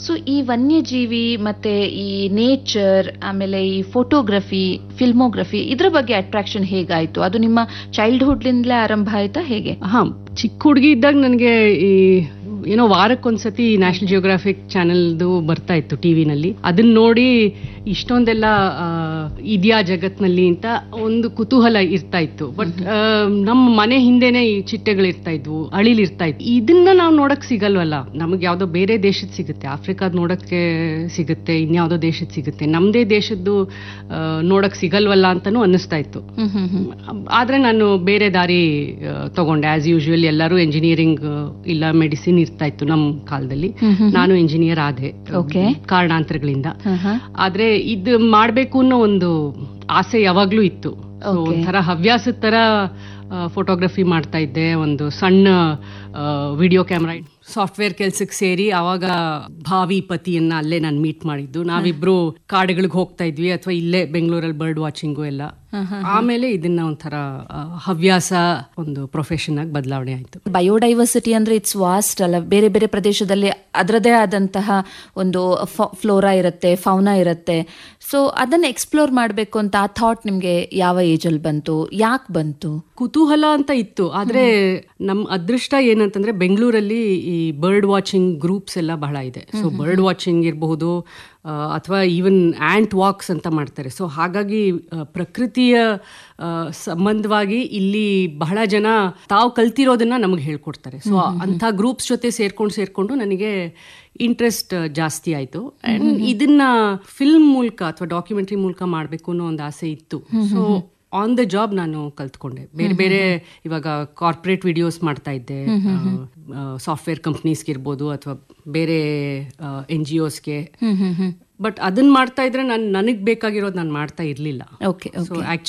So ಈ ವನ್ಯಜೀವಿ ಮತ್ತೆ ಈ ನೇಚರ್ ಆಮೇಲೆ ಈ ಫೋಟೋಗ್ರಫಿ ಫಿಲ್ಮೋಗ್ರಫಿ ಇದ್ರ ಬಗ್ಗೆ ಅಟ್ರಾಕ್ಷನ್ ಹೇಗಾಯ್ತು ಅದು ನಿಮ್ಮ ಚೈಲ್ಡ್ಹುಡ್ಲಿಂದಲೇ ಆರಂಭ ಆಯ್ತಾ ಹೇಗೆ ಹಾ ಚಿಕ್ಕ ಹುಡುಗಿ ಇದ್ದಾಗ ನನಗೆ ಈ ಏನೋ ವಾರಕ್ಕೊಂದ್ಸತಿ ನ್ಯಾಷನಲ್ ಜಿಯೋಗ್ರಾಫಿಕ್ ಚಾನೆಲ್ದು ಬರ್ತಾ ಇತ್ತು ಟಿವಿನಲ್ಲಿ ಅದನ್ನ ನೋಡಿ ಇಷ್ಟೊಂದೆಲ್ಲ ಆ, ಇದ್ಯಾ ಜಗತ್ನಲ್ಲಿ ಅಂತ ಒಂದು ಕುತೂಹಲ ಇರ್ತಾ ಇತ್ತು ಬಟ್ ನಮ್ಮ ಮನೆ ಹಿಂದೆನೆ ಈ ಚಿಟ್ಟೆಗಳು ಇರ್ತಾ ಇದ್ವು ಅಳಿಲ್ ಇರ್ತಾ ಇದ್ವು ಇದನ್ನ ನಾವು ನೋಡಕ್ ಸಿಗಲ್ವಲ್ಲ ನಮಗೆ ಯಾವ್ದೋ ಬೇರೆ ದೇಶದ ಸಿಗುತ್ತೆ ಆಫ್ರಿಕಾದ್ ನೋಡಕ್ಕೆ ಸಿಗುತ್ತೆ ಇನ್ಯಾವುದೋ ದೇಶದ ಸಿಗುತ್ತೆ ನಮ್ದೇ ದೇಶದ್ದು ಆ, ನೋಡಕ್ ಸಿಗಲ್ವಲ್ಲ ಅಂತಾನೂ ಅನ್ನಿಸ್ತಾ ಇತ್ತು ಹ್ಮ್ ಹ್ಮ್ ಹ್ಮ್ ಆದ್ರೆ ನಾನು ಬೇರೆ ದಾರಿ ಆ, ತಗೊಂಡೆ ಆಸ್ ಯೂಶುವಲ್ ಎಲ್ಲರೂ ಎಂಜಿನಿಯರಿಂಗ್ ಇಲ್ಲ ಮೆಡಿಸಿನ್ ಇರ್ತಾ ಇತ್ತು ನಮ್ಮ ಕಾಲದಲ್ಲಿ ಹ್ಮ್ ಹ್ಮ್ ನಾನು ಇಂಜಿನಿಯರ್ ಆದೆ Okay. ಕಾರಣಾಂತರಗಳಿಂದ ಹ, ಹ. ಆದ್ರೆ ಇದು ಮಾಡ್ಬೇಕು ಅನ್ನೋ ಒಂದು ಆಸೆ ಯಾವಾಗ್ಲೂ ಇತ್ತು So, Okay. ಒಂಥರ ಹವ್ಯಾಸದ ತರ ಫೋಟೋಗ್ರಫಿ ಮಾಡ್ತಾ ಇದ್ದೆ ಒಂದು ಸಣ್ಣ ವಿಡಿಯೋ ಕ್ಯಾಮ್ರಾ ಸಾಫ್ಟ್ವೇರ್ ಕೆಲ್ಸಕ್ಕೆ ಸೇರಿ ಅವಾಗ ಭಾವಿ ಪತಿಯನ್ನ ಅಲ್ಲೇ ನಾನು ಮೀಟ್ ಮಾಡಿದ್ದು ನಾವಿಬ್ರು ಕಾಡುಗಳಿಗೆ ಹೋಗ್ತಾ ಇದ್ವಿ ಅಥವಾ ಇಲ್ಲೇ ಬೆಂಗಳೂರಲ್ಲಿ ಬರ್ಡ್ ವಾಚಿಂಗು ಎಲ್ಲ ಆಮೇಲೆ ಇದನ್ನ ಒಂಥರ ಆ, ಹವ್ಯಾಸ ಒಂದು ಪ್ರೊಫೆಷನ್ ಆಗಿ ಬದಲಾವಣೆ ಆಯ್ತು ಬಯೋಡೈವರ್ಸಿಟಿ ಅಂದ್ರೆ ಇಟ್ಸ್ ವಾಸ್ಟ್ ಅಲ್ಲ ಬೇರೆ ಬೇರೆ ಪ್ರದೇಶದಲ್ಲಿ ಅದರದೇ ಆದಂತಹ ಒಂದು ಫ್ಲೋರಾ ಇರುತ್ತೆ ಫೌನಾ ಇರುತ್ತೆ ಸೊ ಅದನ್ನ ಎಕ್ಸ್ಪ್ಲೋರ್ ಮಾಡಬೇಕು ಅಂತ ಆ ಥಾಟ್ ನಿಮ್ಗೆ ಯಾವ ಏಜ್ ಅಲ್ಲಿ ಬಂತು ಯಾಕೆ ಬಂತು ಕುತೂಹಲ ಅಂತ ಇತ್ತು ಆದ್ರೆ ನಮ್ ಅದೃಷ್ಟ ಏನಂತಂದ್ರೆ ಬೆಂಗಳೂರಲ್ಲಿ ಈ ಬರ್ಡ್ ವಾಚಿಂಗ್ ಗ್ರೂಪ್ಸ್ ಎಲ್ಲ ಬಹಳ ಇದೆ ಸೊ ಬರ್ಡ್ ವಾಚಿಂಗ್ ಇರಬಹುದು ಅಥವಾ ಈವನ್ ಆಂಟ್ ವಾಕ್ಸ್ ಅಂತ ಮಾಡ್ತಾರೆ ಸೊ ಹಾಗಾಗಿ ಆ, ಪ್ರಕೃತಿಯ ಆ, ಸಂಬಂಧವಾಗಿ ಇಲ್ಲಿ ಬಹಳ ಜನ ತಾವು ಕಲ್ತಿರೋದನ್ನ ನಮಗೆ ಹೇಳ್ಕೊಡ್ತಾರೆ ಸೊ ಅಂಥ ಗ್ರೂಪ್ಸ್ ಜೊತೆ ಸೇರ್ಕೊಂಡು ಸೇರ್ಕೊಂಡು ನನಗೆ ಇಂಟ್ರೆಸ್ಟ್ ಜಾಸ್ತಿ ಆಯ್ತು ಅಂಡ್ ಇದನ್ನ ಫಿಲ್ಮ್ ಮೂಲಕ ಅಥವಾ ಡಾಕ್ಯುಮೆಂಟ್ರಿ ಮೂಲಕ ಮಾಡಬೇಕು ಅನ್ನೋ ಒಂದು ಆಸೆ ಇತ್ತು ಸೊ ಆನ್ ದ ಜಾಬ್ ನಾನು ಕಲ್ತ್ಕೊಂಡೆ ಬೇರೆ ಬೇರೆ ಇವಾಗ ಕಾರ್ಪೊರೇಟ್ ವಿಡಿಯೋಸ್ ಮಾಡ್ತಾ ಇದ್ದೆ ಸಾಫ್ಟ್ವೇರ್ ಕಂಪ್ನೀಸ್ಗೆ ಇರ್ಬೋದು ಅಥವಾ ಬೇರೆ ಎನ್ ಜಿ ಒಸ್ಗೆ ಬಟ್ ಅದನ್ನ ಮಾಡ್ತಾ ಇದ್ರೆ ನಾನು ನನಗೆ ಬೇಕಾಗಿರೋದು ನಾನು ಮಾಡ್ತಾ ಇರಲಿಲ್ಲ ಓಕೆ ಸೊ